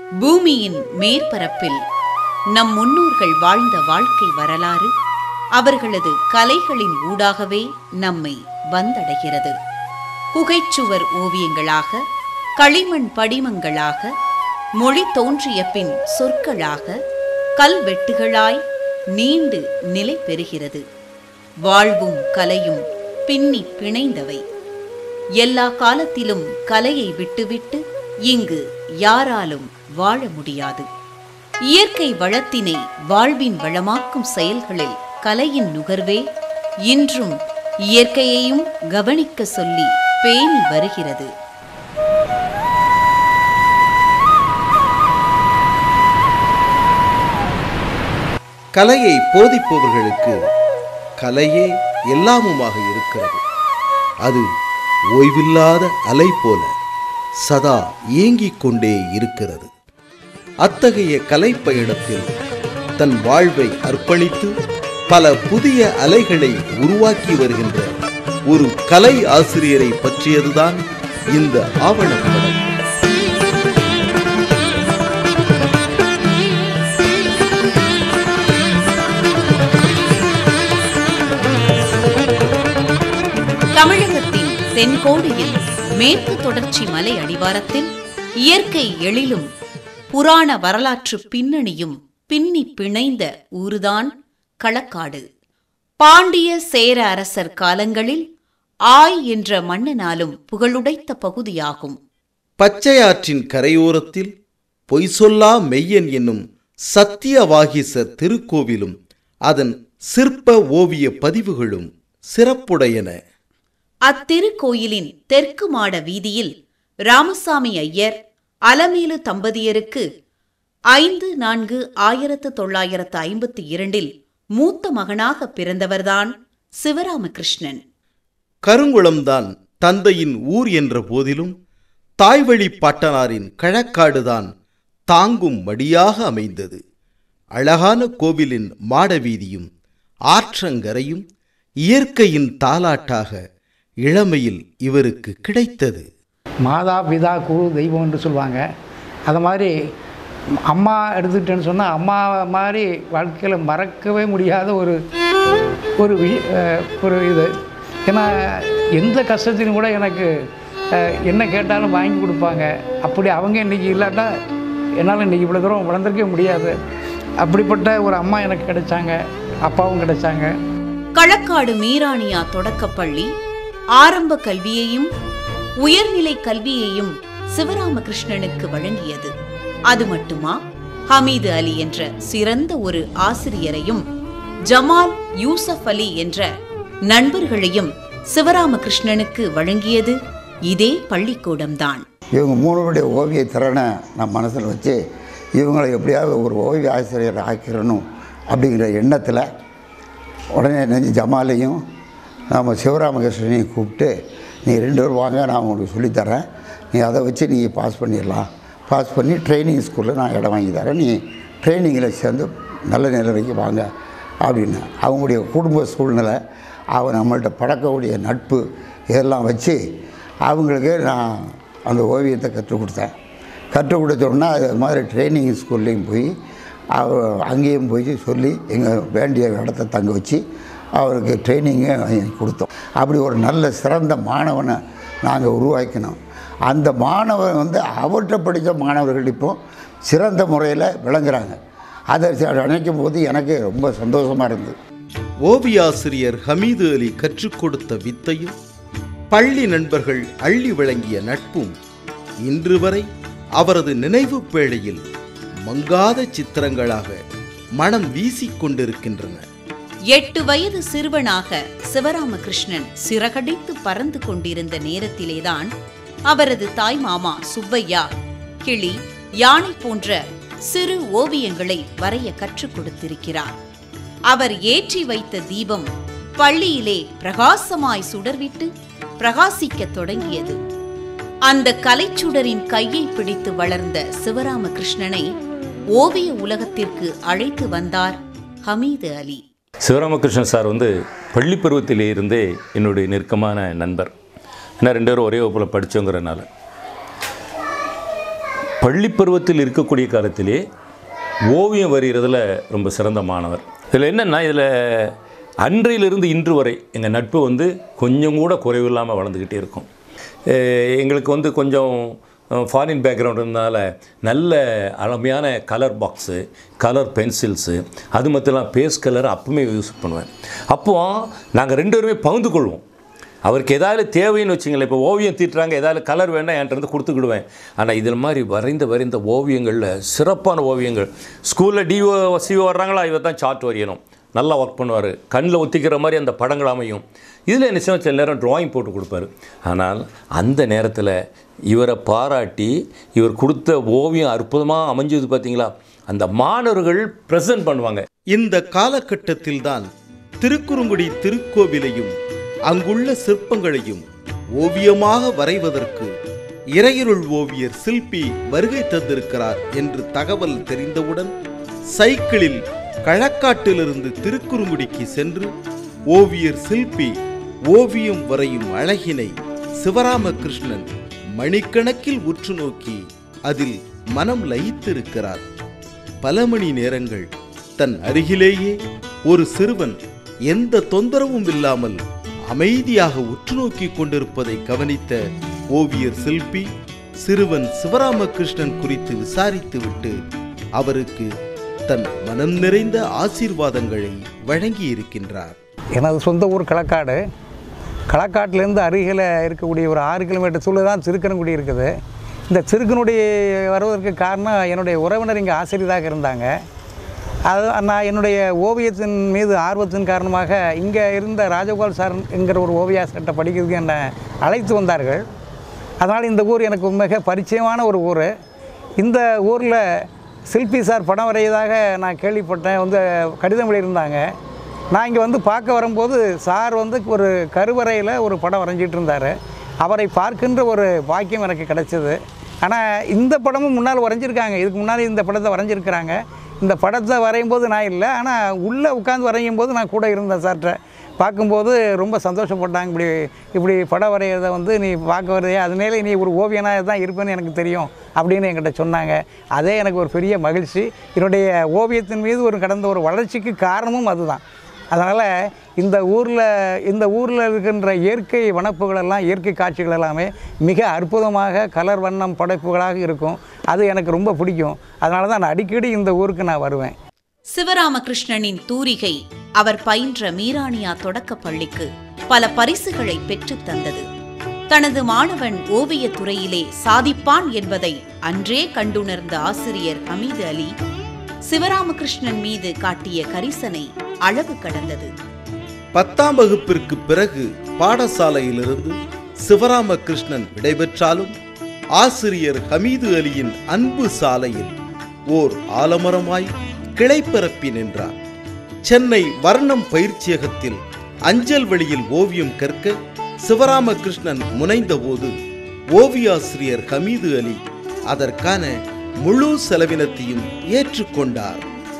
பூமியின் மேற்பரப்பில் நம் முன்னோர்கள் வாழ்ந்த வாழ்க்கை வரலாறு அவர்களது கலைகளின் ஊடாகவே நம்மை வந்தடைகிறது குகைச்சுவர் ஓவியங்களாக களிமண் படிமங்களாக மொழி தோன்றிய பின் சொற்களாக கல்வெட்டுகளாய் நீண்டு நிலை பெறுகிறது வாழ்வும் கலையும் பின்னி பிணைந்தவை எல்லா காலத்திலும் கலையை விட்டுவிட்டு இங்கு யாராலும் வாழ முடியாது இயற்கை வளத்தினை வாழ்வின் வளமாக்கும் செயல்களில் கலையின் நுகர்வே இன்றும் இயற்கையையும் கவனிக்க சொல்லி பேணி வருகிறது கலையை போதிப்பவர்களுக்கு கலையே எல்லாமுமாக இருக்கிறது அது ஓய்வில்லாத அலை போல சதா ஏங்கிக் கொண்டே இருக்கிறது அத்தகைய கலைப்பயணத்தில் தன் வாழ்வை அர்ப்பணித்து பல புதிய அலைகளை உருவாக்கி வருகின்ற ஒரு கலை ஆசிரியரை பற்றியதுதான் இந்த ஆவணப்படம் தமிழகத்தின் தென்கோடியில் மேற்கு தொடர்ச்சி மலை அடிவாரத்தில் இயற்கை எழிலும் புராண வரலாற்று பின்னணியும் பின்னி பிணைந்த ஊருதான் களக்காடு பாண்டிய சேர அரசர் காலங்களில் ஆய் என்ற மன்னனாலும் புகழுடைத்த பகுதியாகும் பச்சையாற்றின் கரையோரத்தில் பொய் சொல்லா மெய்யன் என்னும் சத்தியவாகீசர் திருக்கோவிலும் அதன் சிற்ப ஓவிய பதிவுகளும் சிறப்புடையன அத்திருக்கோயிலின் தெற்கு மாட வீதியில் ராமசாமி ஐயர் அலமேலு தம்பதியருக்கு ஐந்து நான்கு ஆயிரத்து தொள்ளாயிரத்து ஐம்பத்தி இரண்டில் மூத்த மகனாக பிறந்தவர்தான் சிவராமகிருஷ்ணன் கருங்குளம்தான் தந்தையின் ஊர் என்ற போதிலும் தாய்வழி பாட்டனாரின் கழக்காடுதான் தாங்கும் மடியாக அமைந்தது அழகான கோவிலின் மாடவீதியும் ஆற்றங்கரையும் இயற்கையின் தாலாட்டாக இளமையில் இவருக்கு கிடைத்தது மாதா பிதா குரு தெய்வம் என்று சொல்லுவாங்க அது மாதிரி அம்மா எடுத்துக்கிட்டேன்னு சொன்னால் அம்மா மாதிரி வாழ்க்கையில் மறக்கவே முடியாத ஒரு ஒரு விஷ- அஹ் ஒரு இது ஏன்னா எந்த கஷ்டத்திலும் கூட எனக்கு அஹ், என்ன கேட்டாலும் வாங்கி கொடுப்பாங்க அப்படி அவங்க இன்றைக்கி இல்லாட்டா என்னால் இன்றைக்கி இவ்வளோ தூரம் வளர்ந்துருக்கவே முடியாது அப்படிப்பட்ட ஒரு அம்மா எனக்கு கிடைச்சாங்க அப்பாவும் கிடைச்சாங்க களக்காடு மீராணியா தொடக்கப்பள்ளி ஆரம்ப கல்வியையும் உயர்நிலை கல்வியையும் சிவராமகிருஷ்ணனுக்கு வழங்கியது அது மட்டுமா ஹமீது அலி என்ற சிறந்த ஒரு ஆசிரியரையும் ஜமால் யூசப் அலி என்ற நண்பர்களையும் சிவராமகிருஷ்ணனுக்கு வழங்கியது இதே பள்ளிக்கூடம்தான் இவங்க மூணுடைய ஓவிய திறனை நான் மனசில் வச்சு இவங்களை எப்படியாவது ஒரு ஓவிய ஆசிரியர் ஆக்கிடணும் அப்படிங்கிற எண்ணத்தில் உடனே நெஞ்சு ஜமாலையும் நம்ம சிவராமகிருஷ்ணனையும் கூப்பிட்டு நீ ரெண்டு பேரும் வாங்க நான் உங்களுக்கு சொல்லித்தரேன் நீ அதை வச்சு நீ பாஸ் பண்ணிடலாம் பாஸ் பண்ணி ட்ரைனிங் ஸ்கூலில் நான் இடம் வாங்கி தரேன் நீ ட்ரைனிங்கில் சேர்ந்து நல்ல நிலைமைக்கு வாங்க அப்படின்னு அவங்களுடைய குடும்ப சூழ்நிலை அவங்க நம்மள்ட்ட பழக்கக்கூடிய நட்பு இதெல்லாம் வச்சு அவங்களுக்கு நான் அந்த ஓவியத்தை கற்றுக் கொடுத்தேன் கற்றுக் கொடுத்தோன்னா அது மாதிரி ட்ரைனிங் ஸ்கூல்லையும் போய் அவர் அங்கேயும் போய் சொல்லி எங்கள் வேண்டிய இடத்த தங்க வச்சு அவருக்கு ட்ரைனிங்கு கொடுத்தோம் அப்படி ஒரு நல்ல சிறந்த மாணவனை நாங்கள் உருவாக்கினோம் அந்த மாணவன் வந்து அவர்கிட்ட படித்த மாணவர்கள் இப்போ சிறந்த முறையில் விளங்குறாங்க அதை நினைக்கும் போது எனக்கு ரொம்ப சந்தோஷமாக இருந்தது ஓவியாசிரியர் ஹமீது அலி கற்றுக் கொடுத்த வித்தையும் பள்ளி நண்பர்கள் அள்ளி வழங்கிய நட்பும் இன்று வரை அவரது நினைவு பேழையில் மங்காத சித்திரங்களாக மனம் வீசிக் கொண்டிருக்கின்றன எட்டு வயது சிறுவனாக சிவராமகிருஷ்ணன் சிறகடித்து பறந்து கொண்டிருந்த நேரத்திலேதான் அவரது தாய் மாமா சுப்பையா கிளி யானை போன்ற சிறு ஓவியங்களை வரைய கற்றுக் கொடுத்திருக்கிறார் அவர் ஏற்றி வைத்த தீபம் பள்ளியிலே பிரகாசமாய் சுடர்விட்டு பிரகாசிக்கத் தொடங்கியது அந்த கலைச்சுடரின் கையை பிடித்து வளர்ந்த சிவராமகிருஷ்ணனை ஓவிய உலகத்திற்கு அழைத்து வந்தார் ஹமீது அலி சிவராமகிருஷ்ணன் சார் வந்து பள்ளி பருவத்திலே இருந்தே என்னுடைய நெருக்கமான நண்பர் ஏன்னா ரெண்டு பேரும் ஒரே வகுப்பில் படித்தோங்கிறனால பள்ளி பருவத்தில் இருக்கக்கூடிய காலத்திலே ஓவியம் வரைகிறதுல ரொம்ப சிறந்த மாணவர் இதில் என்னென்னா இதில் அன்றையிலிருந்து இன்று வரை எங்கள் நட்பு வந்து கொஞ்சம் கூட குறைவில்லாமல் வளர்ந்துக்கிட்டே இருக்கும் அஹ் எங்களுக்கு வந்து கொஞ்சம் ஃபாரின் பேக்ரவுண்ட் இருந்தனால நல்ல அருமையான கலர் பாக்ஸு கலர் பென்சில்ஸு அது மட்டும் இல்லாமல் பேஸ் கலர் அப்பவுமே யூஸ் பண்ணுவேன் அப்போது நாங்கள் ரெண்டு பேருமே பகிர்ந்து கொள்வோம் அவருக்கு ஏதாவது தேவைன்னு வச்சுங்களேன் இப்போ ஓவியம் தீட்டுறாங்க ஏதாவது கலர் வேண்டாம் என்கிட்ட இருந்து கொடுத்துக்கிடுவேன் ஆனால் இதில் மாதிரி வரைந்த வரைந்த ஓவியங்களில் சிறப்பான ஓவியங்கள் ஸ்கூலில் டிஓ சிஓ வர்றாங்களா இவர் தான் சார்ட் வரையணும் நல்லா ஒர்க் பண்ணுவார் கண்ணில் ஒத்திக்கிற மாதிரி அந்த படங்கள் அமையும் இதில் என்ன செய்வோம் சில நேரம் டிராயிங் போட்டு கொடுப்பாரு ஆனால் அந்த நேரத்தில் இவரை பாராட்டி இவர் கொடுத்த ஓவியம் அற்புதமாக அமைஞ்சது பார்த்தீங்களா அந்த மாணவர்கள் ப்ரெசன்ட் பண்ணுவாங்க இந்த காலகட்டத்தில்தான் திருக்குறுங்குடி திருக்கோவிலையும் அங்குள்ள சிற்பங்களையும் ஓவியமாக வரைவதற்கு இறையருள் ஓவியர் சில்பி வருகை தந்திருக்கிறார் என்று தகவல் தெரிந்தவுடன் சைக்கிளில் கழக்காட்டிலிருந்து திருக்குறுங்குடிக்கு சென்று ஓவியர் சில்பி ஓவியம் வரையும் அழகினை சிவராமகிருஷ்ணன் மணிக்கணக்கில் உற்று நோக்கி அதில் மனம் லயித்திருக்கிறார் பல மணி நேரங்கள் தன் அருகிலேயே ஒரு சிறுவன் எந்த தொந்தரவும் இல்லாமல் அமைதியாக உற்று நோக்கிக் கொண்டிருப்பதை கவனித்த ஓவியர் சில்பி சிறுவன் சிவராமகிருஷ்ணன் குறித்து விசாரித்துவிட்டு அவருக்கு தன் மனம் நிறைந்த ஆசீர்வாதங்களை வழங்கி இருக்கின்றார் எனது சொந்த ஊர் களக்காடு களக்காட்டிலேருந்து அருகில் இருக்கக்கூடிய ஒரு ஆறு கிலோமீட்டர் சூழல் தான் திருக்கனங்குடி இருக்குது இந்த திருக்கனுடி வருவதற்கு காரணம் என்னுடைய உறவினர் இங்கே ஆசிரியராக இருந்தாங்க அது நான் என்னுடைய ஓவியத்தின் மீது ஆர்வத்தின் காரணமாக இங்கே இருந்த ராஜகோபால் சார் என்கிற ஒரு ஓவியாசிரியர்கிட்ட படிக்கிறதுக்கு என்னை அழைத்து வந்தார்கள் அதனால் இந்த ஊர் எனக்கு மிக பரிச்சயமான ஒரு ஊர் இந்த ஊரில் சில்பி சார் படம் வரையதாக நான் கேள்விப்பட்டேன் வந்து கடிதம் எழுதியிருந்தாங்க நான் இங்கே வந்து பார்க்க வரும்போது சார் வந்து ஒரு கருவறையில் ஒரு படம் வரைஞ்சிட்டு இருந்தார் அவரை பார்க்கின்ற ஒரு பாக்கியம் எனக்கு கிடைச்சது ஆனால் இந்த படமும் முன்னால் வரைஞ்சிருக்காங்க இதுக்கு முன்னாடி இந்த படத்தை வரைஞ்சிருக்கிறாங்க இந்த படத்தை வரையும் போது நான் இல்லை ஆனால் உள்ளே உட்காந்து வரையும் போது நான் கூட இருந்தேன் சார்கிட்ட பார்க்கும்போது ரொம்ப சந்தோஷப்பட்டாங்க இப்படி இப்படி படம் வரைகிறத வந்து நீ பார்க்க வரைய அதனால நீ ஒரு ஓவியனாக தான் இருப்பேன்னு எனக்கு தெரியும் அப்படின்னு என்கிட்ட சொன்னாங்க அதே எனக்கு ஒரு பெரிய மகிழ்ச்சி என்னுடைய ஓவியத்தின் மீது ஒரு கடந்த ஒரு வளர்ச்சிக்கு காரணமும் அதுதான் அதனால் இந்த ஊரில் இந்த ஊரில் இருக்கின்ற இயற்கை வனப்புகள் எல்லாம் இயற்கை காட்சிகள் எல்லாமே மிக அற்புதமாக கலர் வண்ணம் படைப்புகளாக இருக்கும் அது எனக்கு ரொம்ப பிடிக்கும் அதனால தான் நான் அடிக்கடி இந்த ஊருக்கு நான் வருவேன் சிவராமகிருஷ்ணனின் தூரிகை அவர் பயின்ற மீரானியா தொடக்கப் பள்ளிக்கு பல பரிசுகளை பெற்றுத் தந்தது தனது மாணவன் ஓவியத் துறையிலே சாதிப்பான் என்பதை அன்றே கண்டுணர்ந்த ஆசிரியர் ஹமீது அலி சிவராமகிருஷ்ணன் மீது காட்டிய கரிசனை அளவு கடந்தது பத்தாம் வகுப்பிற்கு பிறகு பாடசாலையிலிருந்து சிவராமகிருஷ்ணன் விடைபெற்றாலும் ஆசிரியர் ஹமீது அலியின் அன்பு சாலையில் ஓர் ஆலமரமாய் கிளை பரப்பி நின்றார் சென்னை வர்ணம் பயிற்சியகத்தில் அஞ்சல் வழியில் ஓவியம் கற்க சிவராமகிருஷ்ணன் முனைந்தபோது ஓவியாசிரியர் ஹமீது அலி அதற்கான முழு செலவினத்தையும் ஏற்றுக்கொண்டார்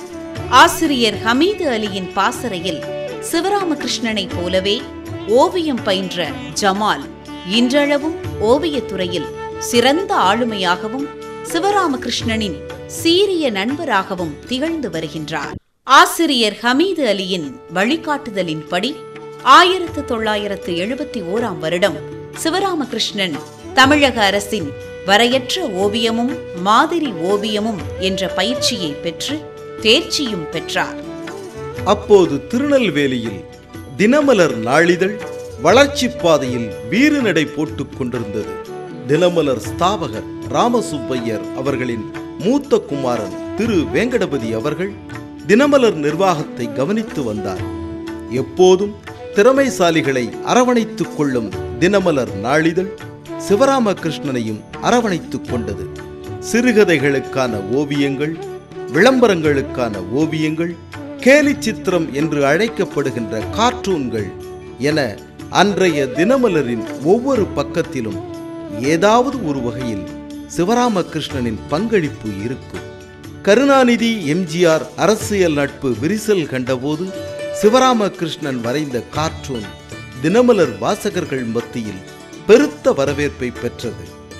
ஆசிரியர் ஹமீது அலியின் பாசறையில் சிவராமகிருஷ்ணனைப் போலவே ஓவியம் பயின்ற ஜமால் இன்றளவும் ஓவியத் துறையில் சிறந்த ஆளுமையாகவும் சிவராமகிருஷ்ணனின் சீரிய நண்பராகவும் திகழ்ந்து வருகின்றார் ஆசிரியர் ஹமீது அலியின் வழிகாட்டுதலின்படி ஆயிரத்து தொள்ளாயிரத்து எழுபத்தி ஓராம் வருடம் சிவராமகிருஷ்ணன் தமிழக அரசின் வரையற்ற ஓவியமும் மாதிரி ஓவியமும் என்ற பயிற்சியை பெற்று தேர்ச்சியும் பெற்றார் அப்போது திருநெல்வேலியில் தினமலர் நாளிதழ் வளர்ச்சிப் பாதையில் வீறுநடை போட்டுக் கொண்டிருந்தது தினமலர் ஸ்தாபகர் ராமசுப்பையர் அவர்களின் மூத்த குமாரன் திரு வேங்கடபதி அவர்கள் தினமலர் நிர்வாகத்தை கவனித்து வந்தார் எப்போதும் திறமைசாலிகளை அரவணைத்துக் கொள்ளும் தினமலர் நாளிதழ் சிவராமகிருஷ்ணனையும் அரவணைத்துக் கொண்டது சிறுகதைகளுக்கான ஓவியங்கள் விளம்பரங்களுக்கான ஓவியங்கள் கேலி சித்திரம் என்று அழைக்கப்படுகின்ற கார்ட்டூன்கள் என அன்றைய தினமலரின் ஒவ்வொரு பக்கத்திலும் ஏதாவது ஒரு வகையில் சிவராமகிருஷ்ணனின் பங்களிப்பு இருக்கும் கருணாநிதி எம்ஜிஆர் அரசியல் நட்பு விரிசல் கண்டபோது சிவராமகிருஷ்ணன் வரைந்த கார்ட்டூன் தினமலர் வாசகர்கள் மத்தியில் பெருத்த வரவேற்பை பெற்றது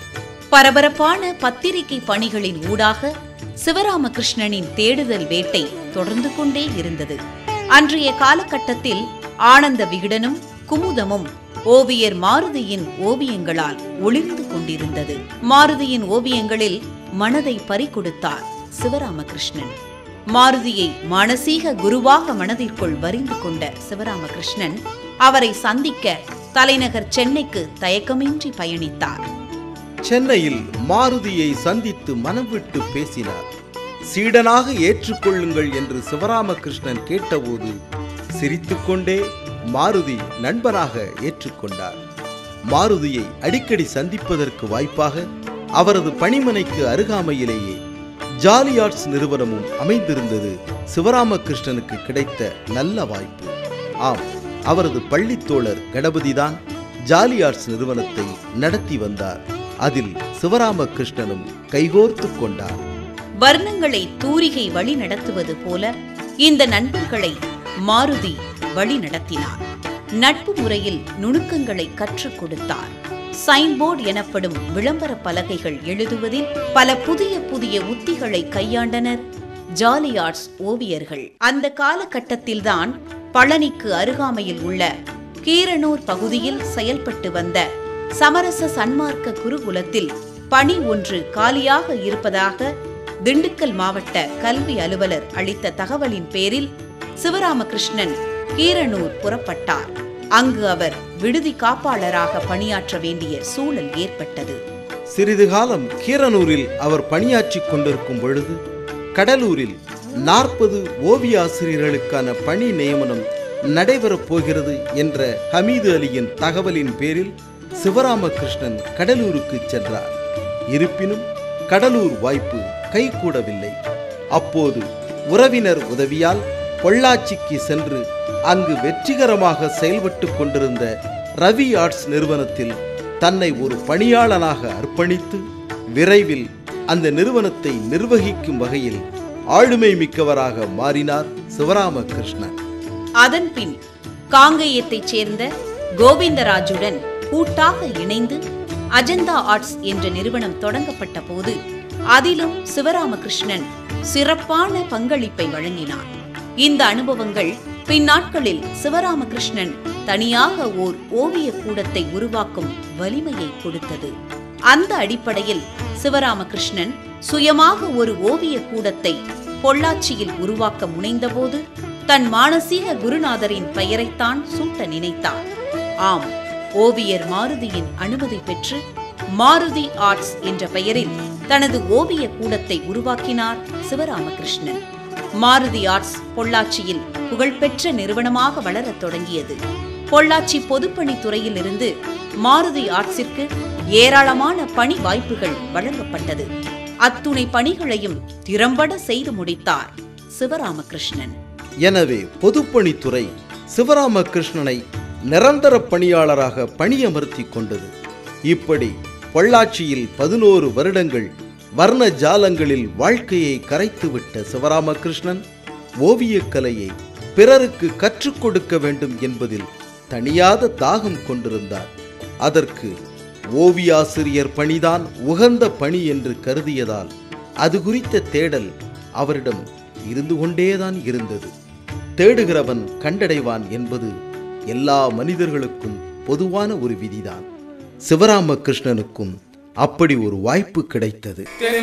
பரபரப்பான பத்திரிகை பணிகளின் ஊடாக சிவராமகிருஷ்ணனின் தேடுதல் வேட்டை தொடர்ந்து கொண்டே இருந்தது அன்றைய காலகட்டத்தில் ஆனந்த விகடனும் குமுதமும் ஓவியர் மாருதியின் ஓவியங்களால் ஒளிர்ந்து கொண்டிருந்தது மாருதியின் ஓவியங்களில் மனதை பறிகொடுத்தார் சிவராமகிருஷ்ணன் மாருதியை மானசீக குருவாக மனதிற்குள் வரிந்து கொண்ட சிவராமகிருஷ்ணன் அவரை சந்திக்க தலைநகர் சென்னைக்கு தயக்கமின்றி பயணித்தார் சென்னையில் மாருதியை சந்தித்து மனம் விட்டு பேசினார் சீடனாக ஏற்றுக்கொள்ளுங்கள் என்று சிவராமகிருஷ்ணன் கேட்டபோது சிரித்துக்கொண்டே மாருதி நண்பனாக ஏற்றுக்கொண்டார் மாருதியை அடிக்கடி சந்திப்பதற்கு வாய்ப்பாக அவரது பணிமனைக்கு அருகாமையிலேயே ஜாலி ஆர்ட்ஸ் நிறுவனமும் அமைந்திருந்தது சிவராமகிருஷ்ணனுக்கு கிடைத்த நல்ல வாய்ப்பு ஆம் அவரது பள்ளித்தோழர் கணபதிதான் ஜாலி ஆர்ட்ஸ் நிறுவனத்தை நடத்தி வந்தார் அதில் சிவராமகிருஷ்ணனும் கைகோர்த்து கொண்டார் வர்ணங்களை தூரிகை வழி நடத்துவது போல இந்த நண்பர்களை மாருதி வழி நடத்தினார் நட்பு முறையில் நுணுக்கங்களை கற்றுக் கொடுத்தார் சைன்போர்டு எனப்படும் விளம்பர பலகைகள் எழுதுவதில் பல புதிய புதிய உத்திகளை கையாண்டனர் ஜாலி ஆர்ட்ஸ் ஓவியர்கள் அந்த காலகட்டத்தில்தான் பழனிக்கு அருகாமையில் உள்ள கீரனூர் பகுதியில் செயல்பட்டு வந்த சமரச சன்மார்க்க குருகுலத்தில் பணி ஒன்று காலியாக இருப்பதாக திண்டுக்கல் மாவட்ட கல்வி அலுவலர் அளித்த தகவலின் பேரில் சிவராமகிருஷ்ணன் கீரனூர் புறப்பட்டார் அங்கு அவர் விடுதி காப்பாளராக பணியாற்ற வேண்டிய சூழல் ஏற்பட்டது சிறிது காலம் கீரனூரில் அவர் பணியாற்றிக் கொண்டிருக்கும் பொழுது கடலூரில் நாற்பது ஓவிய ஆசிரியர்களுக்கான பணி நியமனம் நடைபெறப் போகிறது என்ற ஹமீது அலியின் தகவலின் பேரில் சிவராமகிருஷ்ணன் கடலூருக்கு சென்றார் இருப்பினும் கடலூர் வாய்ப்பு கைகூடவில்லை அப்போது உறவினர் உதவியால் பொள்ளாச்சிக்கு சென்று அங்கு வெற்றிகரமாக செயல்பட்டு கொண்டிருந்த ரவி ஆர்ட்ஸ் நிறுவனத்தில் தன்னை ஒரு பணியாளனாக அர்ப்பணித்து விரைவில் அந்த நிறுவனத்தை நிர்வகிக்கும் வகையில் ஆளுமை மிக்கவராக மாறினார் சிவராமகிருஷ்ணன் அதன்பின் காங்கேயத்தைச் சேர்ந்த கோவிந்தராஜுடன் கூட்டாக இணைந்து அஜந்தா ஆர்ட்ஸ் என்ற நிறுவனம் தொடங்கப்பட்ட போது அதிலும் சிவராமகிருஷ்ணன் சிறப்பான பங்களிப்பை வழங்கினார் இந்த அனுபவங்கள் பின்னாட்களில் சிவராமகிருஷ்ணன் தனியாக ஓர் ஓவிய கூடத்தை உருவாக்கும் வலிமையை கொடுத்தது அந்த அடிப்படையில் சிவராமகிருஷ்ணன் சுயமாக ஒரு ஓவிய கூடத்தை பொள்ளாச்சியில் உருவாக்க முனைந்தபோது தன் மானசீக குருநாதரின் பெயரைத்தான் சூட்ட நினைத்தார் ஆம் ஓவியர் மாருதியின் அனுமதி பெற்று மாருதி ஆர்ட்ஸ் என்ற பெயரில் தனது ஓவிய கூடத்தை உருவாக்கினார் சிவராமகிருஷ்ணன் மாருதி ஆர்ட்ஸ் பொள்ளாச்சியில் புகழ்பெற்ற நிறுவனமாக வளரத் தொடங்கியது பொள்ளாச்சி பொதுப்பணித்துறையில் இருந்து மாருதி ஆர்ட்ஸிற்கு ஏராளமான பணி வாய்ப்புகள் வழங்கப்பட்டது அத்துணை பணிகளையும் திறம்பட செய்து முடித்தார் சிவராமகிருஷ்ணன் எனவே பொதுப்பணித்துறை சிவராமகிருஷ்ணனை நிரந்தர பணியாளராக பணியமர்த்தி கொண்டது இப்படி பொள்ளாச்சியில் பதினோரு வருடங்கள் வர்ண ஜாலங்களில் வாழ்க்கையை கரைத்துவிட்ட சிவராமகிருஷ்ணன் ஓவியக்கலையை பிறருக்கு கற்றுக் கொடுக்க வேண்டும் என்பதில் தணியாத தாகம் கொண்டிருந்தார் அதற்கு ஓவியாசிரியர் பணிதான் உகந்த பணி என்று கருதியதால் அது குறித்த தேடல் அவரிடம் இருந்து கொண்டேதான் இருந்தது தேடுகிறவன் கண்டடைவான் என்பது எல்லா மனிதர்களுக்கும் பொதுவான ஒரு விதிதான் சிவராமகிருஷ்ணனுக்கும் அப்படி ஒரு வாய்ப்பு கிடைத்தது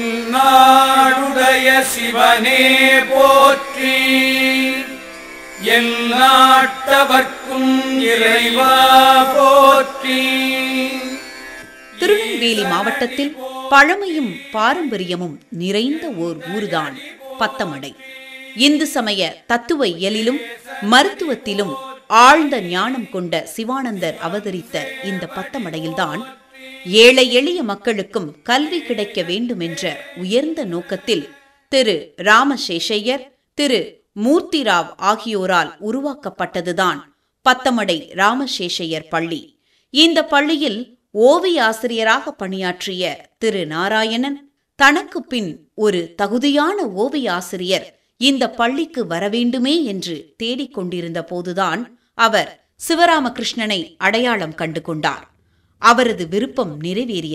தென்னாடுடைய சிவனே போற்றி என் நாட்டவர்க்கும் இறைவா போற்றி திருநெல்வேலி மாவட்டத்தில் பழமையும் பாரம்பரியமும் நிறைந்த ஓர் ஊர்தான் பத்தமடை இந்து சமய தத்துவ இயலிலும் மருத்துவத்திலும் ஆழ்ந்த ஞானம் கொண்ட சிவானந்தர் அவதரித்த இந்த பத்தமடையில்தான் ஏழை எளிய மக்களுக்கும் கல்வி கிடைக்க வேண்டும் என்ற உயர்ந்த நோக்கத்தில் திரு ராமசேஷையர் திரு மூர்த்திராவ் ஆகியோரால் உருவாக்கப்பட்டதுதான் பத்தமடை ராமசேஷையர் பள்ளி இந்த பள்ளியில் ஓவிய ஆசிரியராக பணியாற்றிய திரு நாராயணன் தனக்கு பின் ஒரு தகுதியான ஓவிய ஆசிரியர் இந்த பள்ளிக்கு வரவேண்டுமே என்று தேடிக் கொண்டிருந்த போதுதான் அவர் சிவராமகிருஷ்ணனை அடையாளம் கண்டு கொண்டார் அவரது விருப்பம் நிறைவேறியது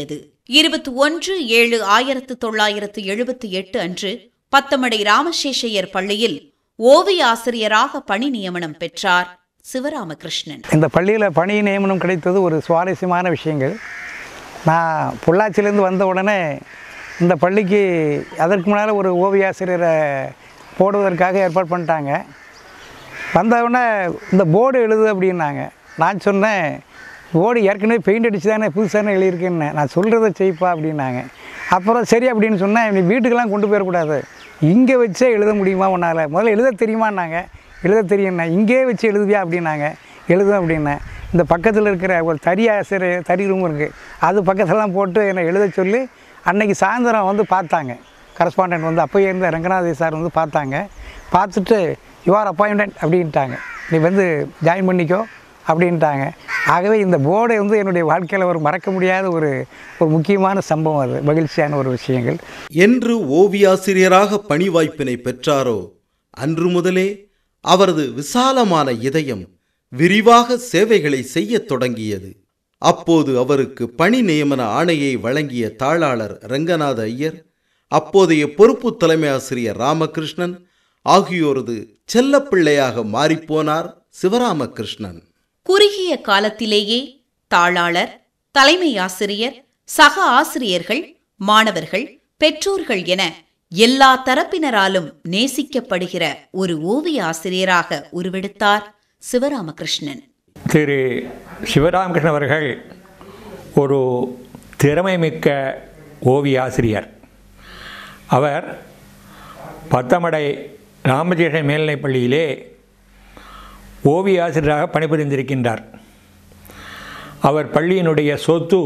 இருபத்தி ஒன்று ஏழு ஆயிரத்து தொள்ளாயிரத்து எழுபத்தி எட்டு அன்று பத்தமடை ராமசேஷையர் பள்ளியில் ஓவிய ஆசிரியராக பணி நியமனம் பெற்றார் சிவராமகிருஷ்ணன் இந்த பள்ளியில் பணி நியமனம் கிடைத்தது ஒரு சுவாரஸ்யமான விஷயங்கள் நான் பொள்ளாச்சியிலேருந்து வந்த உடனே இந்த பள்ளிக்கு அதற்கு முன்னால் ஒரு ஓவியாசிரியரை போடுவதற்காக ஏற்பாடு பண்ணிட்டாங்க வந்த உடனே இந்த போர்டு எழுது அப்படின்னாங்க நான் சொன்னேன் போர்டு ஏற்கனவே பெயிண்ட் அடிச்சு தானே புதுசான எழுதியிருக்கேன்னு நான் சொல்கிறத செய்ப்பா அப்படின்னாங்க அப்புறம் சரி அப்படின்னு சொன்னேன் நீ வீட்டுக்கெல்லாம் கொண்டு போயிடக்கூடாது இங்கே வச்சே எழுத முடியுமா உன்னால் முதல்ல எழுத தெரியுமான்னாங்க எழுத தெரியும்ண்ணே இங்கேயே வச்சு எழுதுவியா அப்படின்னாங்க எழுதுவேன் அப்படின்னேன் இந்த பக்கத்தில் இருக்கிற ஒரு தறி ஆசிரியர் தறி ரூம் இருக்குது அது பக்கத்துலலாம் போட்டு என்னை எழுத சொல்லி அன்னைக்கு சாயந்தரம் வந்து பார்த்தாங்க கரஸ்பாண்டன்ட் வந்து அப்போயே இருந்த ரங்கநாதி சார் வந்து பார்த்தாங்க பார்த்துட்டு யுவர் அப்பாயின்மெண்ட் அப்படின்ட்டாங்க நீ வந்து ஜாயின் பண்ணிக்கோ அப்படின்ட்டாங்க ஆகவே இந்த போர்டை வந்து என்னுடைய வாழ்க்கையில் ஒரு மறக்க முடியாத ஒரு ஒரு முக்கியமான சம்பவம் அது மகிழ்ச்சியான ஒரு விஷயங்கள் என்று ஓவியாசிரியராக பணி வாய்ப்பினை பெற்றாரோ அன்று முதலே அவரது விசாலமான இதயம் விரிவாக சேவைகளை செய்யத் தொடங்கியது அப்போது அவருக்கு பணி நியமன ஆணையை வழங்கிய தாளாளர் ரங்கநாத ஐயர் அப்போதைய பொறுப்பு தலைமை ஆசிரியர் ராமகிருஷ்ணன் ஆகியோரது செல்லப்பிள்ளையாக மாறிப்போனார் சிவராமகிருஷ்ணன் குறுகிய காலத்திலேயே தாளாளர் தலைமை ஆசிரியர் சக ஆசிரியர்கள் மாணவர்கள் பெற்றோர்கள் என எல்லா தரப்பினராலும் நேசிக்கப்படுகிற ஒரு ஓவிய ஆசிரியராக உருவெடுத்தார் சிவராமகிருஷ்ணன் திரு சிவராமகிருஷ்ணன் அவர்கள் ஒரு திறமைமிக்க ஓவிய ஆசிரியர் அவர் பத்தமடை ராமஜேஷன் மேல்நிலைப் பள்ளியிலே ஓவிய ஆசிரியராக பணிபுரிந்திருக்கின்றார் அவர் பள்ளியினுடைய சொத்து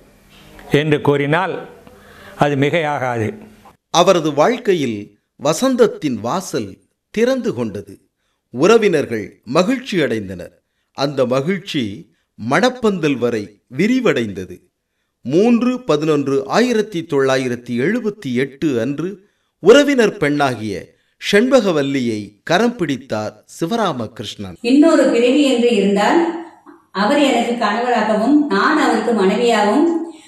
என்று கூறினால் அது மிகையாகாது அவரது வாழ்க்கையில் வசந்தத்தின் வாசல் திறந்து கொண்டது உறவினர்கள் மகிழ்ச்சி அடைந்தனர் அந்த மகிழ்ச்சி மணப்பந்தல் வரை விரிவடைந்தது மூன்று பதினொன்று ஆயிரத்தி தொள்ளாயிரத்தி எழுபத்தி எட்டு அன்று உறவினர் பெண்ணாகிய செண்பகவல்லியை கரம் பிடித்தார் சிவராமகிருஷ்ணன் இன்னொரு பிறவி என்று இருந்தால் அவர் எனக்கு கணவராகவும் நான் அவருக்கு மனைவியாகவும்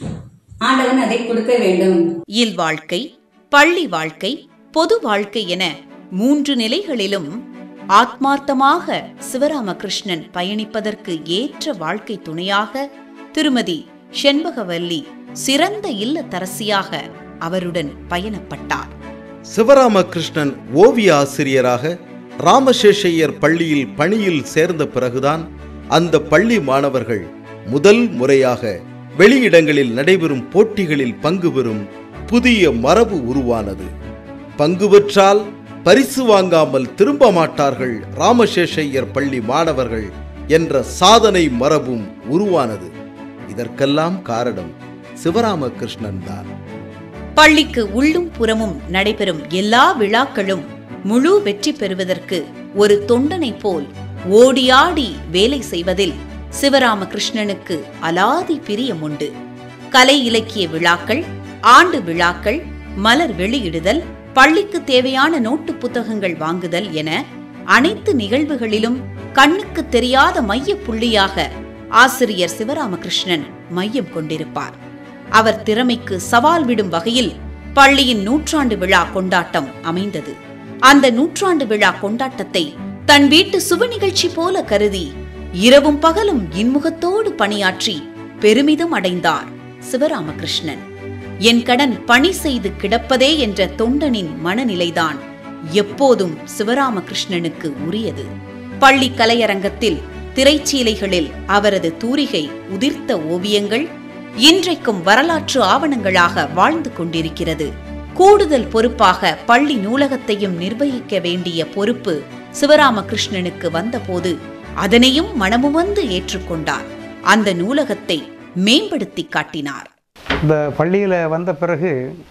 ஆண்டவன் அதை கொடுக்க வேண்டும் இல்வாழ்க்கை பள்ளி வாழ்க்கை பொது வாழ்க்கை என மூன்று நிலைகளிலும் ஆத்மார்த்தமாக சிவராமகிருஷ்ணன் பயணிப்பதற்கு ஏற்ற வாழ்க்கை துணையாக திருமதி செண்பகவல்லி சிறந்த இல்லத்தரசியாக அவருடன் பயணப்பட்டார் சிவராமகிருஷ்ணன் ஓவிய ஆசிரியராக ராமசேஷையர் பள்ளியில் பணியில் சேர்ந்த பிறகுதான் அந்த பள்ளி மாணவர்கள் முதல் முறையாக வெளியிடங்களில் நடைபெறும் போட்டிகளில் பங்கு பெறும் புதிய மரபு உருவானது பங்கு பெற்றால் பரிசு வாங்காமல் திரும்ப மாட்டார்கள் ராமசேஷையர் பள்ளி மாணவர்கள் என்ற சாதனை மரபும் உருவானது இதற்கெல்லாம் காரணம் சிவராமகிருஷ்ணன் தான் பள்ளிக்கு உள்ளும் புறமும் நடைபெறும் எல்லா விழாக்களும் முழு வெற்றி பெறுவதற்கு ஒரு தொண்டனைப் போல் ஓடியாடி வேலை செய்வதில் சிவராமகிருஷ்ணனுக்கு அலாதி பிரியம் உண்டு கலை இலக்கிய விழாக்கள் ஆண்டு விழாக்கள் மலர் வெளியிடுதல் பள்ளிக்கு தேவையான நோட்டு புத்தகங்கள் வாங்குதல் என அனைத்து நிகழ்வுகளிலும் கண்ணுக்கு தெரியாத மைய புள்ளியாக ஆசிரியர் சிவராமகிருஷ்ணன் மையம் கொண்டிருப்பார் அவர் திறமைக்கு சவால் விடும் வகையில் பள்ளியின் நூற்றாண்டு விழா கொண்டாட்டம் அமைந்தது அந்த நூற்றாண்டு விழா கொண்டாட்டத்தை தன் வீட்டு சுப நிகழ்ச்சி போல கருதி இரவும் பகலும் இன்முகத்தோடு பணியாற்றி பெருமிதம் அடைந்தார் சிவராமகிருஷ்ணன் என் கடன் பணி செய்து கிடப்பதே என்ற தொண்டனின் மனநிலைதான் எப்போதும் சிவராமகிருஷ்ணனுக்கு உரியது பள்ளி கலையரங்கத்தில் திரைச்சீலைகளில் அவரது தூரிகை உதிர்த்த ஓவியங்கள் இன்றைக்கும் வரலாற்று ஆவணங்களாக வாழ்ந்து கொண்டிருக்கிறது கூடுதல் பொறுப்பாக பள்ளி நூலகத்தையும் நிர்வகிக்க வேண்டிய பொறுப்பு சிவராமகிருஷ்ணனுக்கு வந்தபோது அதனையும் மனமுவந்து ஏற்றுக்கொண்டார் அந்த நூலகத்தை மேம்படுத்தி காட்டினார் இந்த பள்ளியில் வந்த பிறகு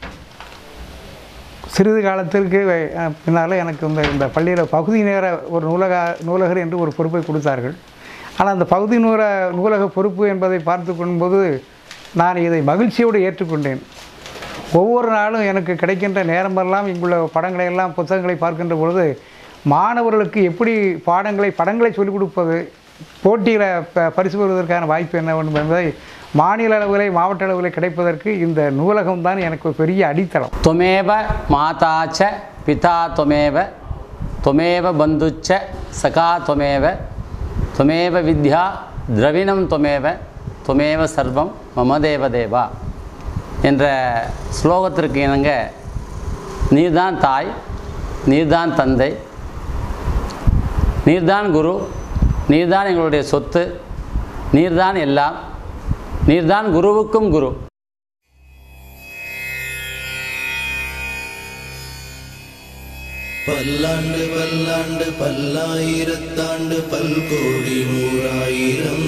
சிறிது காலத்திற்கு அஹ், பின்னால் எனக்கு இந்த இந்த பள்ளியில் பகுதி நேர ஒரு நூலக நூலகர் என்று ஒரு பொறுப்பை கொடுத்தார்கள் ஆனால் அந்த பகுதி நூற நூலக பொறுப்பு என்பதை பார்த்து கொள்ளும்போது நான் இதை மகிழ்ச்சியோடு ஏற்றுக்கொண்டேன் ஒவ்வொரு நாளும் எனக்கு கிடைக்கின்ற நேரமெல்லாம் இங்குள்ள படங்களை எல்லாம் புத்தகங்களை பார்க்கின்ற பொழுது மாணவர்களுக்கு எப்படி பாடங்களை படங்களை சொல்லிக் கொடுப்பது போட்டியில் ப பரிசு பெறுவதற்கான வாய்ப்பு என்ன வேண்டும் என்பதை மாநில அளவிலே மாவட்ட அளவிலே கிடைப்பதற்கு இந்த நூலகம் தான் எனக்கு ஒரு பெரிய அடித்தளம் त्वमेव माता च पिता त्वमेव त्वमेव बन्धुश्च सखा त्वमेव त्वमेव विद्या द्रविणं त्वमेव त्वमेव சர்வம் மம தேவதேவா என்ற ஸ்லோகத்திற்கு இணங்க நீர்தான் தாய் நீர்தான் தந்தை நீர்தான் குரு நீர்தான் எங்களுடைய சொத்து நீர்தான் எல்லாம் நீர்தான் குருவுக்கும் குரு பல்லாண்டு பல்லாண்டு பல்லாயிரத்தாண்டு பல்கோடி நூறாயிரம்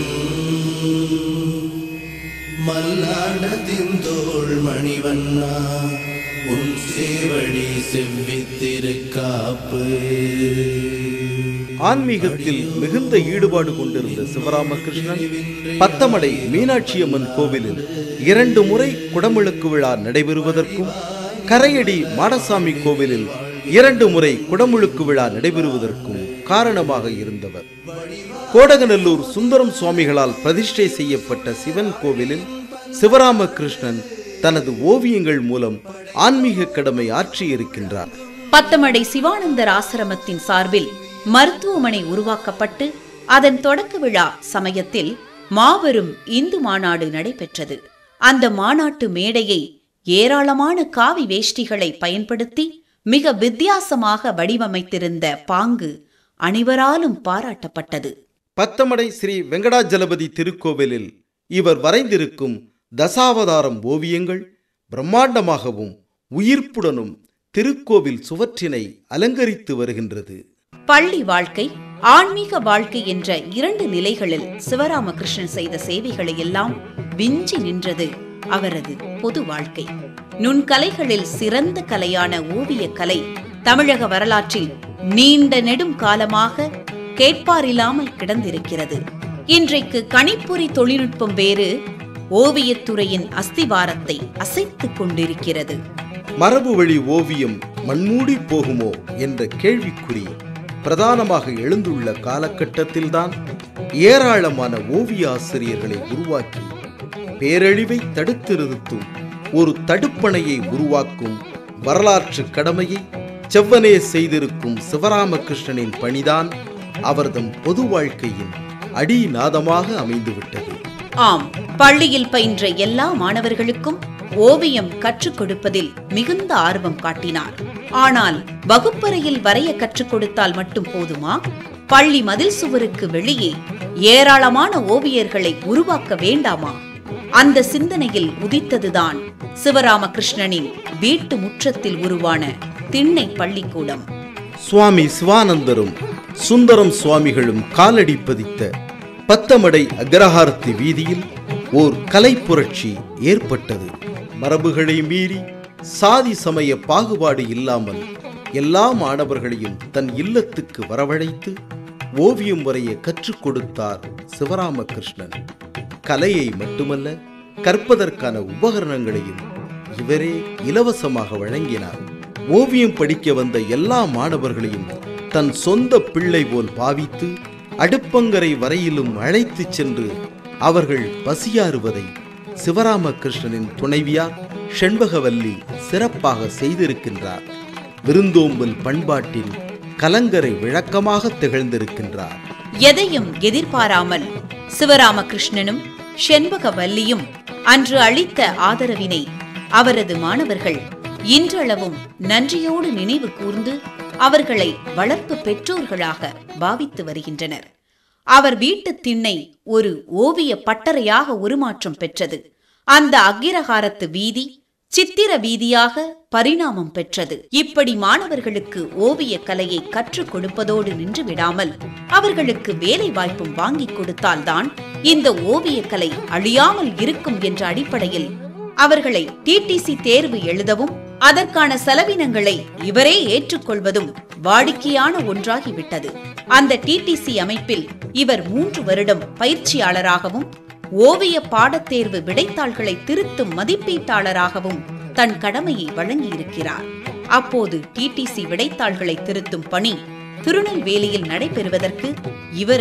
மல்லாண்டத்தின் தோள் மணிவண்ணா உன் சேவடி செவ்வித்திருக்காப்பு ஆன்மீகத்தில் மிகுந்த ஈடுபாடு கொண்டிருந்த சிவராமகிருஷ்ணன் பத்தமடை மீனாட்சி அம்மன் கோவிலில் இரண்டு முறை குடமுழுக்கு விழா நடைபெறுவதற்கும் கரையடி மாடசாமி கோவிலில் இரண்டு முறை குடமுழுக்கு விழா நடைபெறுவதற்கும் காரணமாக இருந்தவர் கோடகநல்லூர் சுந்தரம் சுவாமிகளால் பிரதிஷ்டை செய்யப்பட்ட சிவன் கோவிலில் சிவராமகிருஷ்ணன் தனது ஓவியங்கள் மூலம் ஆன்மீக கடமை ஆற்றியிருக்கின்றார் பத்தமடை சிவானந்தர் ஆசிரமத்தின் சார்பில் மருத்துவமனை உருவாக்கப்பட்டு அதன் தொடக்க விழா சமயத்தில் மாபெரும் இந்து மாநாடு நடைபெற்றது அந்த மாநாட்டு மேடையை ஏராளமான காவி வேஷ்டிகளை பயன்படுத்தி மிக வித்தியாசமாக வடிவமைத்திருந்த பாங்கு அனைவராலும் பாராட்டப்பட்டது பத்தமடை ஸ்ரீ வெங்கடாஜலபதி திருக்கோவிலில் இவர் வரைந்திருக்கும் தசாவதாரம் ஓவியங்கள் பிரம்மாண்டமாகவும் உயிர்ப்புடனும் திருக்கோவில் சுவற்றினை அலங்கரித்து வருகின்றது பள்ளி வாழ்க்கை ஆன்மீக வாழ்க்கை என்ற இரண்டு நிலைகளில் சிவராமகிருஷ்ணன் செய்த சேவைகளை எல்லாம் விஞ்சி நின்றது அவரது பொது வாழ்க்கை நுண்கலைகளில் சிறந்த கலையான ஓவியக் கலை தமிழக வரலாற்றில் நீண்ட நெடும் காலமாக கேட்பாரில்லாமல் கிடந்திருக்கிறது இன்றைக்கு கணிப்பொறி தொழில்நுட்பம் வேறு ஓவியத்துறையின் அஸ்திவாரத்தை அசைத்துக் கொண்டிருக்கிறது மரபு வழி ஓவியம் மண்மூடி போகுமோ என்ற கேள்விக்குறி பிரதானமாக எழுந்துள்ள காலகட்டத்தில்தான் ஏராளமான ஓவிய ஆசிரியர்களை உருவாக்கி பேரழிவை தடுத்து நிறுத்தும் ஒரு தடுப்பணையை உருவாக்கும் வரலாற்று கடமையை செவ்வனே செய்திருக்கும் சிவராமகிருஷ்ணனின் பணிதான் அவர்தம் பொது வாழ்க்கையின் அடிநாதமாக அமைந்துவிட்டது ஆம் பள்ளியில் பயின்ற எல்லா மாணவர்களுக்கும் ஓவியம் கற்றுக் கொடுப்பதில் மிகுந்த ஆர்வம் காட்டினார் ஆனால் வகுப்பறையில் வரைய கற்றுக் கொடுத்தால் மட்டும் போதுமா பள்ளி மதில் சுவருக்கு வெளியே ஏராளமான ஓவியர்களை உருவாக்க வேண்டாமா அந்த சிந்தனையில் உதித்ததுதான் சிவராமகிருஷ்ணனின் வீட்டு முற்றத்தில் உருவான திண்ணை பள்ளிக்கூடம் சுவாமி சிவானந்தரும் சுந்தரம் சுவாமிகளும் காலடி பதித்த பத்தமடை அக்ரஹாரத்தி வீதியில் ஓர் கலை புரட்சி ஏற்பட்டது மரபுகளை மீறி சாதி சமய பாகுபாடு இல்லாமல் எல்லா மாணவர்களையும் தன் இல்லத்துக்கு வரவழைத்து ஓவியம் வரைய கற்றுக் கொடுத்தார் சிவராமகிருஷ்ணன் கலையை மட்டுமல்ல கற்பதற்கான உபகரணங்களையும் இவரே இலவசமாக வழங்கினார் ஓவியம் படிக்க வந்த எல்லா மாணவர்களையும் தன் சொந்த பிள்ளை போல் பாவித்து அடுப்பங்கரை வரையிலும் அழைத்துச் சென்று அவர்கள் பசியாறுவதை சிவராமகிருஷ்ணனின் துணைவியார் செண்பகவல்லி சிறப்பாக செய்திருக்கின்றார் விருந்தோம்பல் பண்பாட்டின் கலங்கரை விளக்கமாக திகழ்ந்திருக்கின்றார் எதையும் எதிர்பாராமல் சிவராமகிருஷ்ணனும் செண்பகவல்லியும் அன்று அளித்த ஆதரவினை அவரது மாணவர்கள் இன்றளவும் நன்றியோடு நினைவு கூர்ந்து அவர்களை வளர்ப்பு பெற்றோர்களாக பாவித்து வருகின்றனர் அவர் வீட்டுத் திண்ணை ஒரு ஓவிய பட்டறையாக உருமாற்றம் பெற்றது அந்த அக்கிரகாரத்து வீதி சித்திர வீதியாக பரிணாமம் பெற்றது இப்படி மாணவர்களுக்கு ஓவிய கலையை கற்றுக் கொடுப்பதோடு நின்று விடாமல் அவர்களுக்கு வேலை வாய்ப்பும் வாங்கிக் கொடுத்தால்தான் இந்த ஓவியக் கலை அழியாமல் இருக்கும் என்ற அடிப்படையில் அவர்களை டிடிசி தேர்வு எழுதவும் அதற்கான செலவினங்களை இவரே ஏற்றுக்கொள்வதும் வாடிக்கையான ஒன்றாகிவிட்டது அந்த டிடிசி அமைப்பில் இவர் மூன்று வருடம் பயிற்சியாளராகவும் ஓவிய பாடத்தேர்வு விடைத்தாள்களை திருத்தும் மதிப்பீட்டாளராகவும் தன் கடமையை வழங்கியிருக்கிறார் அப்போது டிடிசி விடைத்தாள்களை திருத்தும் பணி திருநெல்வேலியில் நடைபெறுவதற்கு இவரை